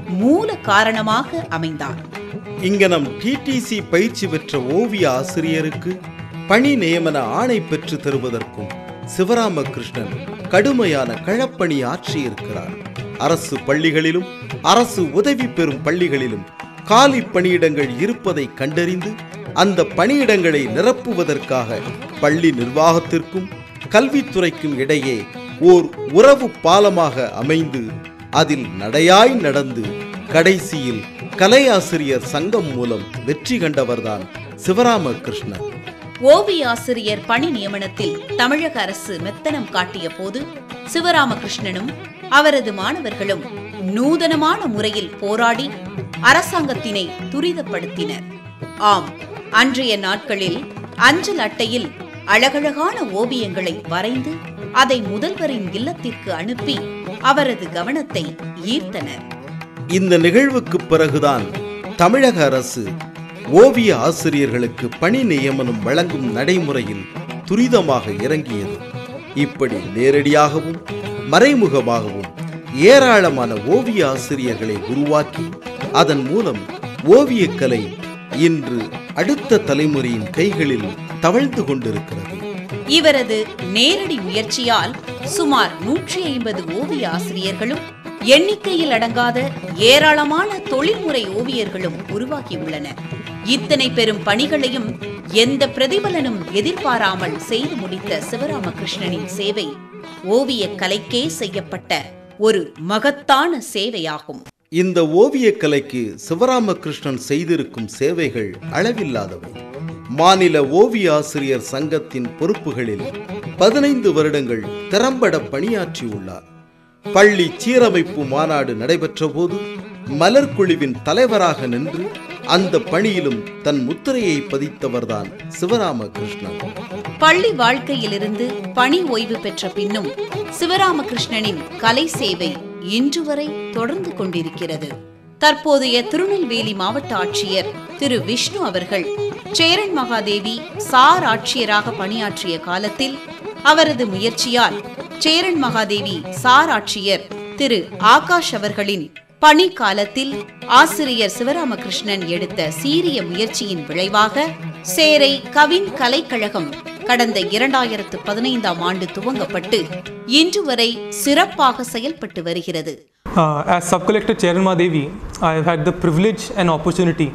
மூல காரணமாக அமைந்தார் இங்கனம் டிடிசி பயிற்சி பெற்ற ஓவிய ஆசிரியருக்கு பணி நியமன ஆணை பெற்று தருவதற்கும் சிவராமகிருஷ்ணன் கடுமையான களப்பணி ஆற்றியிருக்கிறார் அரசு பள்ளிகளிலும் அரசு உதவி பெறும் பள்ளிகளிலும் காலி பணியிடங்கள் இருப்பதை கண்டறிந்து அந்த பணியிடங்களை நிரப்புவதற்காக பள்ளி நிர்வாகத்திற்கும் கல்வித்துறைக்கும் இடையே ஓர் உறவு பாலமாக அமைந்து அதில் நடையாய் நடந்து கடைசியில் கலையாசிரியர் சங்கம் மூலம் வெற்றி கண்டவர்தான் சிவராமகிருஷ்ணன் ஓவியாசிரியர் பணி நியமனத்தில் தமிழக அரசு மெத்தனம் காட்டிய போது சிவராமகிருஷ்ணனும் அவரது மாணவர்களும் நூதனமான முறையில் போராடி அரசாங்கத்தினை துரிதப்படுத்தினர் ஆம் அன்றைய நாட்களில் அஞ்சல் அட்டையில் அழகழகான ஓவியங்களை வரைந்து அதை முதல்வரின் இல்லத்திற்கு அனுப்பி அவரது கவனத்தை ஈர்த்தனர் இந்த நிகழ்வுக்கு பிறகுதான் தமிழக அரசு ஓவிய ஆசிரியர்களுக்கு பணி நியமனம் வழங்கும் நடைமுறையில் துரிதமாக இறங்கியது இப்படி நேரடியாகவும் மறைமுகமாகவும் ஏராளமான ஓவிய ஆசிரியர்களை உருவாக்கி அதன் மூலம் ஓவியக்கலை இன்று அடுத்த தலைமுறையின் கைகளில் தவழ்ந்து கொண்டிருக்கிறது இவரது நேரடி முயற்சியால் சுமார் நூற்றி ஐம்பது ஓவிய ஆசிரியர்களும் எண்ணிக்கையில் அடங்காத ஏராளமான தொழில்முறை ஓவியர்களும் உருவாகியுள்ளனர் இத்தனை பெரும் பணிகளையும் எந்த பிரதிபலனும் எதிர்பாராமல் செய்து முடித்த சிவராமகிருஷ்ணனின் சேவை ஓவியக் கலைக்கே செய்யப்பட்ட ஒரு மகத்தான சேவையாகும் இந்த ஓவியக்கலைக்கு சிவராமகிருஷ்ணன் செய்திருக்கும் சேவைகள் அளவில்லாதவை மாநில ஓவிய ஆசிரியர் சங்கத்தின் பொறுப்புகளில் பதினைந்து வருடங்கள் திறம்பட பணியாற்றியுள்ளார் பள்ளி சீரமைப்பு மாநாடு நடைபெற்ற போது மலர் குழுவின் தலைவராக நின்று அந்த பணியிலும் தன் முத்திரையை பதித்தவர்தான் சிவராமகிருஷ்ணன் பள்ளி வாழ்க்கையிலிருந்து பணி ஓய்வு பெற்ற பின்னும் சிவராமகிருஷ்ணனின் கலை சேவை இன்று வரை தொடர்ந்து கொண்டிருக்கிறது தற்போதைய திருநெல்வேலி மாவட்ட ஆட்சியர் திரு விஷ்ணு அவர்கள் சேரன் மகாதேவி சார் ஆட்சியராக பணியாற்றிய காலத்தில் அவரது முயற்சியால் சேரன் மகாதேவி சார் ஆட்சியர் திரு ஆகாஷ் அவர்களின் பணி காலத்தில் ஆசிரியர் சிவராமகிருஷ்ணன் எடுத்த சீரிய முயற்சியின் விளைவாக சேரை கவின் கலைக்கழகம் கடந்த இரண்டாயிரத்து பதினைந்தாம் ஆண்டு துவங்கப்பட்டு இன்று வரை சிறப்பாக செயல்பட்டு வருகிறது Uh, as Sub-Collector Charan Devi, I have had the privilege and opportunity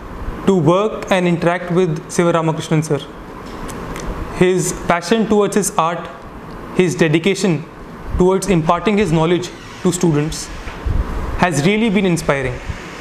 to work and interact with Sivaramakrishnan sir. His passion towards his art, his dedication towards imparting his knowledge to students has really been inspiring.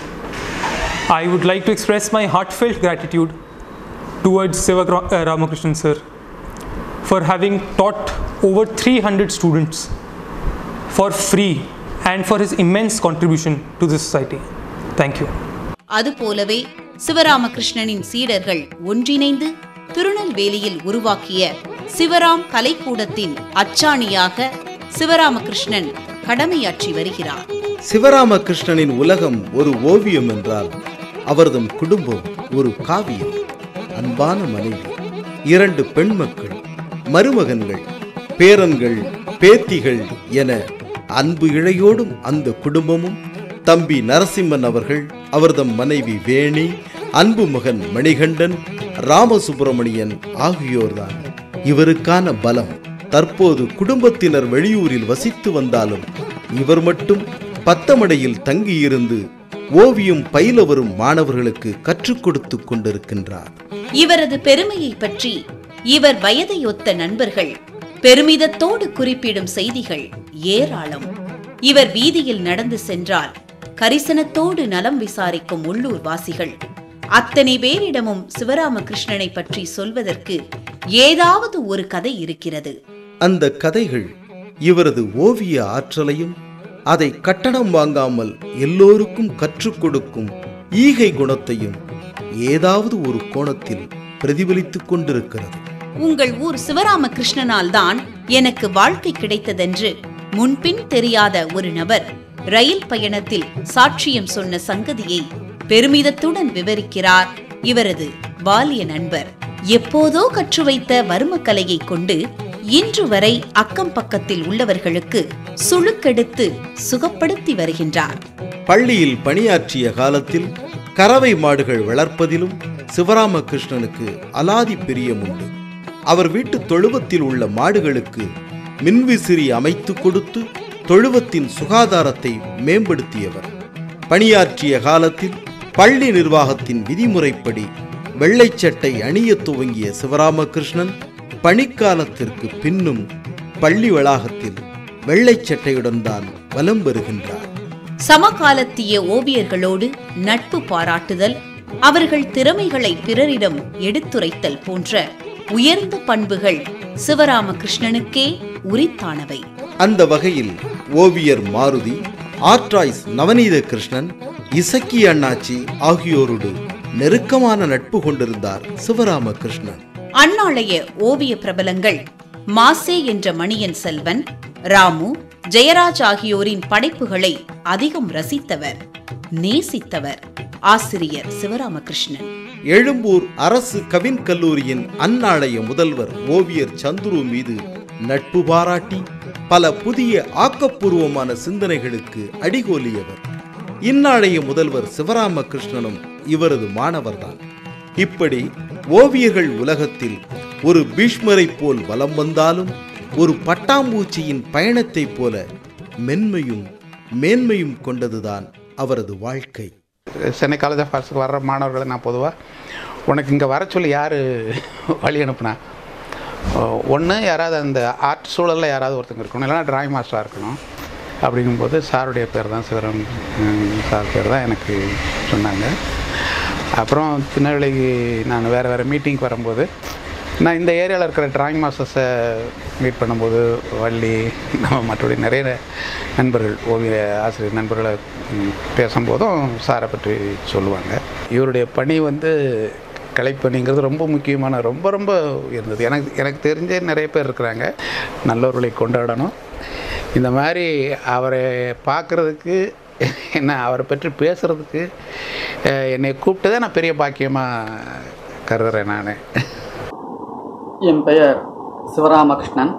I would like to express my heartfelt gratitude towards Sivaramakrishnan sir for having taught over 300 students for free and for his immense contribution to the society. Thank you. அதுபோலவே சிவராமகிருஷ்ணனின் சீடர்கள் ஒன்றிணைந்து திருநெல்வேலியில் உருவாக்கிய சிவராம் கலைக்கூடத்தின் அச்சாணியாக சிவராமகிருஷ்ணன் கடமையாற்றி வருகிறார் சிவராமகிருஷ்ணனின் உலகம் ஒரு ஓவியம் என்றால் அவர்தம் குடும்பம் ஒரு காவியம் அன்பான மனைவி இரண்டு பெண் மக்கள் மருமகன்கள் பேரன்கள் பேத்திகள் என அன்பு இழையோடும் அந்த குடும்பமும் தம்பி நரசிம்மன் அவர்கள் அவர்தம் மனைவி வேணி அன்பு மகன் மணிகண்டன் ராமசுப்பிரமணியன் ஆகியோர்தான் இவருக்கான பலம் தற்போது குடும்பத்தினர் வெளியூரில் வசித்து வந்தாலும் இவர் மட்டும் பத்தமடையில் தங்கியிருந்து ஓவியம் பயில வரும் மாணவர்களுக்கு கற்றுக் கொடுத்து கொண்டிருக்கின்றார் இவரது பெருமையை பற்றி இவர் வயதை ஒத்த நண்பர்கள் பெருமிதத்தோடு குறிப்பிடும் செய்திகள் ஏராளம் இவர் வீதியில் நடந்து சென்றால் கரிசனத்தோடு நலம் விசாரிக்கும் உள்ளூர் வாசிகள் அத்தனை பேரிடமும் சிவராமகிருஷ்ணனை பற்றி சொல்வதற்கு ஏதாவது ஒரு கதை இருக்கிறது அந்த கதைகள் இவரது ஓவிய ஆற்றலையும் அதை கட்டணம் வாங்காமல் எல்லோருக்கும் கற்றுக் கொடுக்கும் ஈகை குணத்தையும் ஏதாவது ஒரு கோணத்தில் பிரதிபலித்துக் கொண்டிருக்கிறது உங்கள் ஊர் சிவராமகிருஷ்ணனால் தான் எனக்கு வாழ்க்கை கிடைத்ததென்று முன்பின் தெரியாத ஒரு நபர் ரயில் பயணத்தில் சாட்சியம் சொன்ன சங்கதியை பெருமிதத்துடன் விவரிக்கிறார் இவரது பாலிய நண்பர் எப்போதோ கற்று வைத்த வர்மக்கலையை கொண்டு இன்று வரை அக்கம் பக்கத்தில் உள்ளவர்களுக்கு சுளுக்கெடுத்து சுகப்படுத்தி வருகின்றார் பள்ளியில் பணியாற்றிய காலத்தில் கறவை மாடுகள் வளர்ப்பதிலும் சிவராமகிருஷ்ணனுக்கு அலாதி பிரியம் உண்டு அவர் வீட்டு தொழுவத்தில் உள்ள மாடுகளுக்கு மின்விசிறி அமைத்து கொடுத்து தொழுவத்தின் சுகாதாரத்தை மேம்படுத்தியவர் பணியாற்றிய காலத்தில் பள்ளி நிர்வாகத்தின் விதிமுறைப்படி வெள்ளைச் சட்டை அணியத் துவங்கிய சிவராமகிருஷ்ணன் பணிக்காலத்திற்கு பின்னும் பள்ளி வளாகத்தில் வெள்ளைச் சட்டையுடன் தான் வலம் வருகின்றார் சமகாலத்திய ஓவியர்களோடு நட்பு பாராட்டுதல் அவர்கள் திறமைகளை பிறரிடம் எடுத்துரைத்தல் போன்ற உயர்ந்த பண்புகள் சிவராமகிருஷ்ணனுக்கே உரித்தானவை அந்த வகையில் ஓவியர் மாருதி ஆர்ட்ராய்ஸ் நவநீத கிருஷ்ணன் இசக்கி அண்ணாச்சி ஆகியோரோடு நெருக்கமான நட்பு கொண்டிருந்தார் சிவராமகிருஷ்ணன் அந்நாளைய ஓவிய பிரபலங்கள் மாசே என்ற மணியன் செல்வன் ராமு ஜெயராஜ் ஆகியோரின் படைப்புகளை அதிகம் ரசித்தவர் நேசித்தவர் ஆசிரியர் சிவராமகிருஷ்ணன் எழும்பூர் அரசு கவின் கல்லூரியின் அந்நாளைய முதல்வர் ஓவியர் சந்துரு மீது நட்பு பாராட்டி பல புதிய ஆக்கப்பூர்வமான சிந்தனைகளுக்கு அடிகோலியவர் இந்நாளைய முதல்வர் சிவராமகிருஷ்ணனும் இவரது மாணவர்தான் இப்படி ஓவியர்கள் உலகத்தில் ஒரு பீஷ்மரைப் போல் வலம் வந்தாலும் ஒரு பட்டாம்பூச்சியின் பயணத்தைப் போல மென்மையும் மேன்மையும் கொண்டதுதான் அவரது வாழ்க்கை சென்னை காலேஜ் ஆஃப் ஆர்ட்ஸுக்கு வர்ற மாணவர்களை நான் பொதுவாக உனக்கு இங்கே வர சொல்லி யார் வழி அனுப்புனா ஒன்று யாராவது அந்த ஆர்ட் சூழலில் யாராவது ஒருத்தங்க இருக்கணும் இல்லைனா டிராயிங் மாஸ்டராக இருக்கணும் அப்படிங்கும்போது சாருடைய பேர் தான் சிவரம் ம், சார் பேர் தான் எனக்கு சொன்னாங்க அப்புறம் திருநெல்வேலிக்கு நான் வேறு வேறு மீட்டிங் வரும்போது நான் இந்த ஏரியாவில் இருக்கிற டிராயிங் மாஸ்டர்ஸை மீட் பண்ணும்போது வள்ளி நம்ம மற்றபடி நிறைய நண்பர்கள் ஓவிய ஆசிரியர் நண்பர்களை ம், பேசும்போதும் சாரை பற்றி சொல்லுவாங்க இவருடைய பணி வந்து கலைப்பணிங்கிறது ரொம்ப முக்கியமான ரொம்ப ரொம்ப இருந்தது எனக்கு எனக்கு தெரிஞ்ச நிறைய பேர் இருக்கிறாங்க நல்லவர்களை கொண்டாடணும் இந்த மாதிரி அவரை பார்க்குறதுக்கு என்ன அவரை பற்றி பேசுகிறதுக்கு அஹ், என்னை கூப்பிட்டதே நான் பெரிய பாக்கியமாக கருதுறேன் நான் என் பெயர் சிவராமகிருஷ்ணன்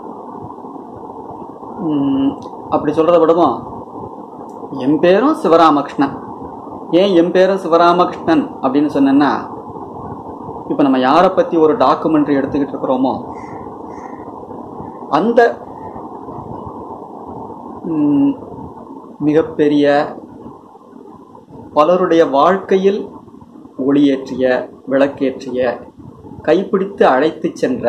ம், அப்படி சொல்கிறத விடவும் என் பேரும் சிவராமகிருஷ்ணன் ஏன் என் பேரும் சிவராமகிருஷ்ணன் அப்படின்னு சொன்னேன்னா இப்போ நம்ம யாரை பற்றி ஒரு டாக்குமெண்ட்ரி எடுத்துக்கிட்டு இருக்கிறோமோ அந்த ம், மிகப்பெரிய பலருடைய வாழ்க்கையில் ஒளியேற்றிய விளக்கேற்றிய கைப்பிடித்து அழைத்து சென்ற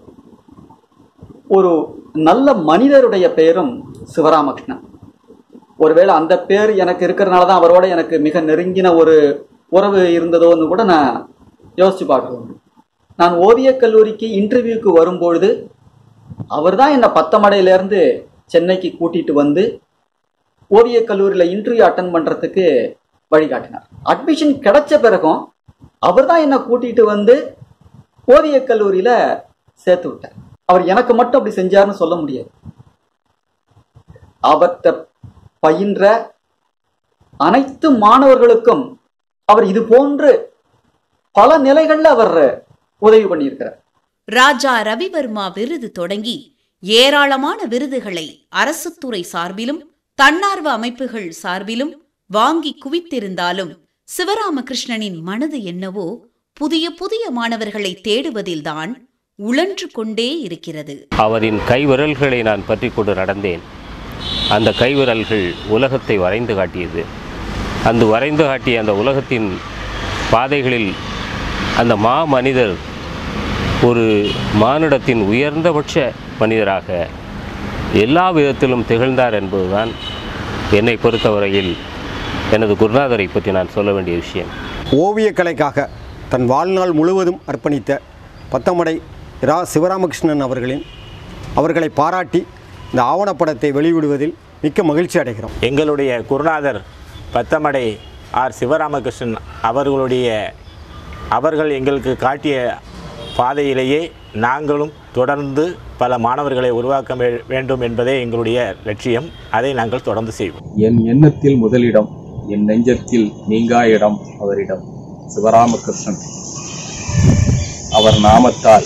ஒரு நல்ல மனிதருடைய பெயரும் சிவராமகிருஷ்ணன் ஒருவேளை அந்த பேர் எனக்கு இருக்கிறனால தான் அவரோட எனக்கு மிக நெருங்கின ஒரு உறவு இருந்ததோன்னு கூட நான் யோசிச்சு பார்க்குறேன் நான் ஓவியக் கல்லூரிக்கு இன்டர்வியூக்கு வரும்பொழுது அவர் தான் என்னை பத்தமடையிலேருந்து சென்னைக்கு கூட்டிட்டு வந்து ஓவியக் கல்லூரியில் இன்டர்வியூ அட்டன் பண்ணுறதுக்கு வழிகாட்டினார் அட்மிஷன் கிடைச்ச பிறகும் அவர் தான் என்னை கூட்டிட்டு வந்து ஓவியக் கல்லூரியில் சேர்த்து விட்டார் அவர் எனக்கு மட்டும் அப்படி செஞ்சாருன்னு சொல்ல முடியாது அவர்கிட்ட பயின்ற அனைத்து மாணவர்களுக்கும் அவர் இது போன்று பல நிலைகள்ல அவர் உதவி பண்ணியிருக்கிறார் ராஜா ரவிவர்மா விருது தொடங்கி ஏராளமான விருதுகளை அரசுத் துறை சார்பிலும் தன்னார்வ அமைப்புகள் சார்பிலும் வாங்கி குவித்திருந்தாலும் சிவராமகிருஷ்ணனின் மனது என்னவோ புதிய புதிய மாணவர்களை தேடுவதில்தான் உழன்று கொண்டே இருக்கிறது அவரின் கைவிரல்களை நான் பற்றி கொண்டு நடந்தேன் அந்த கைவிரல்கள் உலகத்தை வரைந்து காட்டியது அந்த வரைந்து காட்டிய அந்த உலகத்தின் பாதைகளில் அந்த மா மனிதர் ஒரு மானிடத்தின் உயர்ந்தபட்ச மனிதராக எல்லா விதத்திலும் திகழ்ந்தார் என்பதுதான் என்னை பொறுத்தவரையில் எனது குருநாதரை பற்றி நான் சொல்ல வேண்டிய விஷயம் ஓவியக்கலைக்காக தன் வாழ்நாள் முழுவதும் அர்ப்பணித்த பத்தமடை ரா சிவராமகிருஷ்ணன் அவர்களின் அவர்களை பாராட்டி இந்த ஆவணப்படத்தை வெளியிடுவதில் மிக்க மகிழ்ச்சி அடைகிறோம் எங்களுடைய குருநாதர் பத்தமடை ஆர் சிவராமகிருஷ்ணன் அவர்களுடைய அவர்கள் எங்களுக்கு காட்டிய பாதையிலேயே நாங்களும் தொடர்ந்து பல மாணவர்களை உருவாக்க வே- வேண்டும் என்பதே எங்களுடைய லட்சியம் அதை நாங்கள் தொடர்ந்து செய்வோம் என் எண்ணத்தில் முதலிடம் என் நெஞ்சத்தில் நீங்கா இடம் அவரிடம் சிவராமகிருஷ்ணன் அவர் நாமத்தால்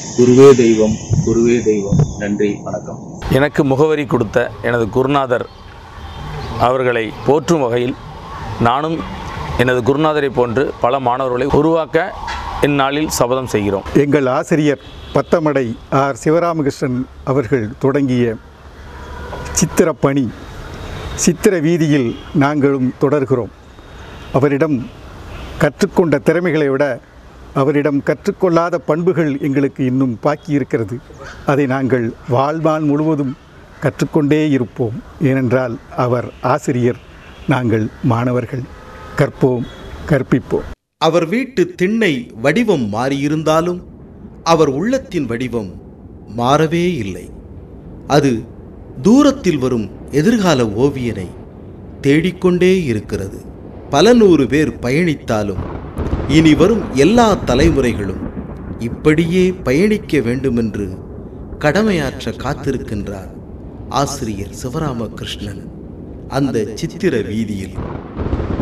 குருவே தெய்வம் குருவே தெய்வம் நன்றி வணக்கம் எனக்கு முகவரி கொடுத்த எனது குருநாதர் அவர்களை போற்றும் வகையில் நானும் எனது குருநாதரை போன்று பல மாணவர்களை உருவாக்க இந்நாளில் சபதம் செய்கிறோம் எங்கள் ஆசிரியர் பத்தமடை ஆர் சிவராமகிருஷ்ணன் அவர்கள் தொடங்கிய சித்திரப்பணி சித்திர வீதியில் நாங்களும் தொடர்கிறோம் அவரிடம் கற்றுக்கொண்ட திறமைகளை விட அவரிடம் கற்றுக்கொள்ளாத பண்புகள் எங்களுக்கு இன்னும் பாக்கி இருக்கிறது அதை நாங்கள் வாழ்நாள் முழுவதும் கற்றுக்கொண்டே இருப்போம் ஏனென்றால் அவர் ஆசிரியர் நாங்கள் மாணவர்கள் கற்போம் கற்பிப்போம் அவர் வீட்டு திண்ணை வடிவம் மாறியிருந்தாலும் அவர் உள்ளத்தின் வடிவம் மாறவே இல்லை அது தூரத்தில் வரும் எதிர்கால ஓவியனை தேடிக்கொண்டே இருக்கிறது பல நூறு பேர் பயணித்தாலும் இனி வரும் எல்லா தலைமுறைகளும் இப்படியே பயணிக்க வேண்டுமென்று கடமையாற்ற காத்திருக்கின்றார் ஆசிரியர் சிவராமகிருஷ்ணன் அந்த சித்திர வீதியில்